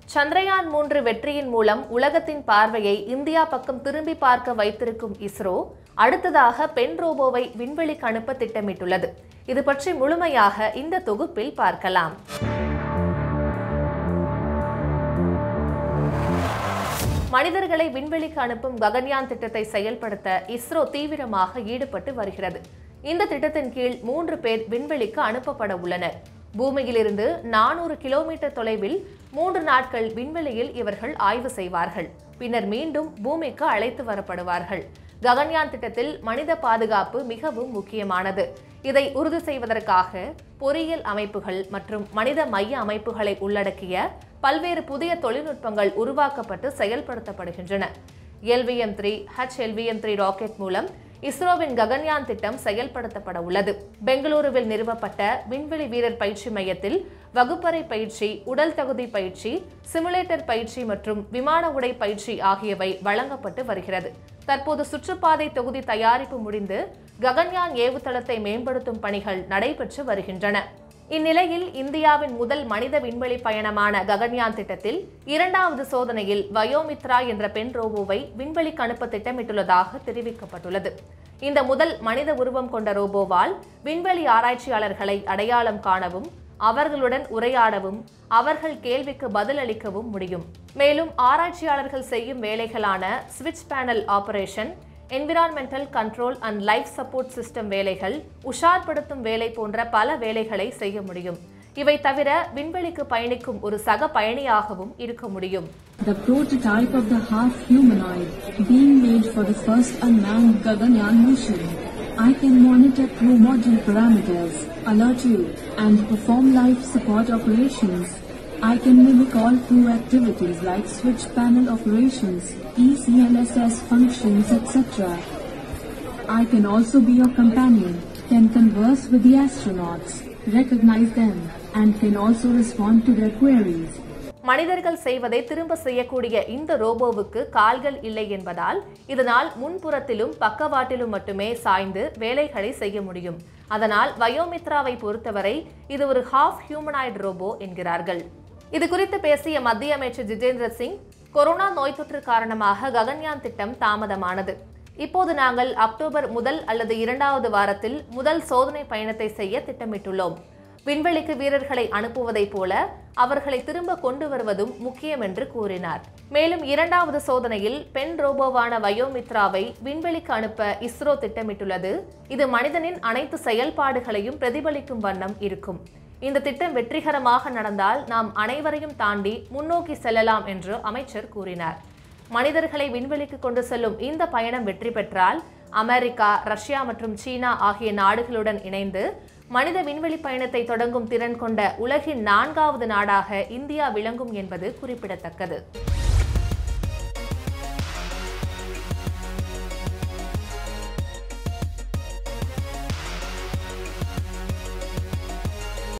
சந்திரயான் மூன்று வெற்றியின் மூலம் உலகத்தின் பார்வையை இந்தியா பக்கம் திரும்பி பார்க்க வைத்திருக்கும் இஸ்ரோ அடுத்ததாக பெண் ரோபோவை விண்வெளிக்கு அனுப்ப திட்டமிட்டுள்ளது இது பற்றி முழுமையாக இந்த தொகுப்பில் பார்க்கலாம் மனிதர்களை விண்வெளிக்கு அனுப்பும் ககன்யான் திட்டத்தை செயல்படுத்த இஸ்ரோ தீவிரமாக ஈடுபட்டு வருகிறது இந்த திட்டத்தின் கீழ் மூன்று பேர் விண்வெளிக்கு அனுப்பப்பட உள்ளனர் பூமியிலிருந்து நானூறு கிலோமீட்டர் தொலைவில் மூன்று நாட்கள் விண்வெளியில் இவர்கள் ஆய்வு செய்வார்கள் பின்னர் மீண்டும் பூமிக்கு அழைத்து வரப்படுவார்கள் ககன்யான் திட்டத்தில் மனித பாதுகாப்பு மிகவும் முக்கியமானது இதை உறுதி செய்வதற்காக பொறியியல் அமைப்புகள் மற்றும் மனித மைய அமைப்புகளை உள்ளடக்கிய பல்வேறு புதிய தொழில்நுட்பங்கள் உருவாக்கப்பட்டு செயல்படுத்தப்படுகின்றன LVM three H LVM three rocket மூலம் இஸ்ரோவின் ககன்யான் திட்டம் செயல்படுத்தப்பட உள்ளது பெங்களூருவில் நிறுவப்பட்ட விண்வெளி வீரர் பயிற்சி மையத்தில் வகுப்பறை பயிற்சி உடல் தகுதி பயிற்சி சிமுலேட்டர் பயிற்சி மற்றும் விமான உடை பயிற்சி ஆகியவை வழங்கப்பட்டு வருகிறது தற்போது சுற்றுப்பாதை தொகுதி தயாரிப்பு முடிந்து ககன்யான் ஏவுதளத்தை மேம்படுத்தும் பணிகள் நடைபெற்று வருகின்றன இந்நிலையில் இந்தியாவின் முதல் மனித விண்வெளி பயணமான ககன்யான் திட்டத்தில் இரண்டாவது சோதனையில் வயோமித்ரா என்ற பெண் ரோபோவை விண்வெளிக்கு அனுப்ப திட்டமிட்டுள்ளதாக தெரிவிக்கப்பட்டுள்ளது இந்த முதல் மனித உருவம் கொண்ட ரோபோவால் விண்வெளி ஆராய்ச்சியாளர்களை அடையாளம் காணவும் அவர்களுடன் உரையாடவும் அவர்கள் கேள்விக்கு பதிலளிக்கவும் முடியும் மேலும் ஆராய்ச்சியாளர்கள் செய்யும் வேலைகளான ஸ்விட்ச் panel operation environmental control and life support system வேலைகள் உஷார்படுத்தும் வேலை போன்ற பல வேலைகளை செய்ய முடியும் இவை தவிர விண்வெளிக்கு பயணிக்கும் ஒரு சக பயணியாகவும் இருக்க முடியும் The prototype of the half-humanoid being made for the first unmanned Gaganyaan mission. I can monitor crew module parameters, alert you, and perform life support operations. I can mimic all crew activities like switch panel operations, ECLSS functions, etc. I can also be your companion, can converse with the astronauts, recognize them, and can also respond to their queries. மனிதர்கள் செய்வதை திரும்ப செய்யக்கூடிய இந்த ரோபோவுக்கு கால்கள் இல்லை என்பதால் இதனால் முன்புறத்திலும் பக்கவாட்டிலும் மட்டுமே சாய்ந்து வேலைகளை செய்ய முடியும் அதனால் வயோமித்ராவை பொறுத்தவரை இது ஒரு ஹாஃப் ஹியூமனாய்டு ரோபோ என்கிறார்கள் இது குறித்து பேசிய மத்திய அமைச்சர் ஜிதேந்திர சிங் கொரோனா நோய் தொற்று காரணமாக ககன்யான் திட்டம் தாமதமானது இப்போது நாங்கள் அக்டோபர் முதல் அல்லது இரண்டாவது வாரத்தில் முதல் சோதனை பயணத்தை செய்ய திட்டமிட்டுள்ளோம் விண்வெளிக்கு வீரர்களை அனுப்புவதைப் போல அவர்களை திரும்ப கொண்டு வருவதும் முக்கியம் என்று கூறினார் மேலும் இரண்டாவது சோதனையில் பெண் ரோபோவான வயோமித்ராவை விண்வெளிக்கு அனுப்ப இஸ்ரோ திட்டமிட்டுள்ளது இது மனிதனின் அனைத்து செயல்பாடுகளையும் பிரதிபலிக்கும் வண்ணம் இருக்கும் இந்த திட்டம் வெற்றிகரமாக நடந்தால் நாம் அனைவரையும் தாண்டி முன்னோக்கி செல்லலாம் என்று அமைச்சர் கூறினார் மனிதர்களை விண்வெளிக்கு கொண்டு செல்லும் இந்த பயணம் வெற்றி பெற்றால் அமெரிக்கா ரஷ்யா மற்றும் சீனா ஆகிய நாடுகளுடன் இணைந்து மனித விண்வெளி பயணத்தை தொடங்கும் திறன் கொண்ட உலகின் நான்காவது நாடாக இந்தியா விளங்கும் என்பது குறிப்பிடத்தக்கது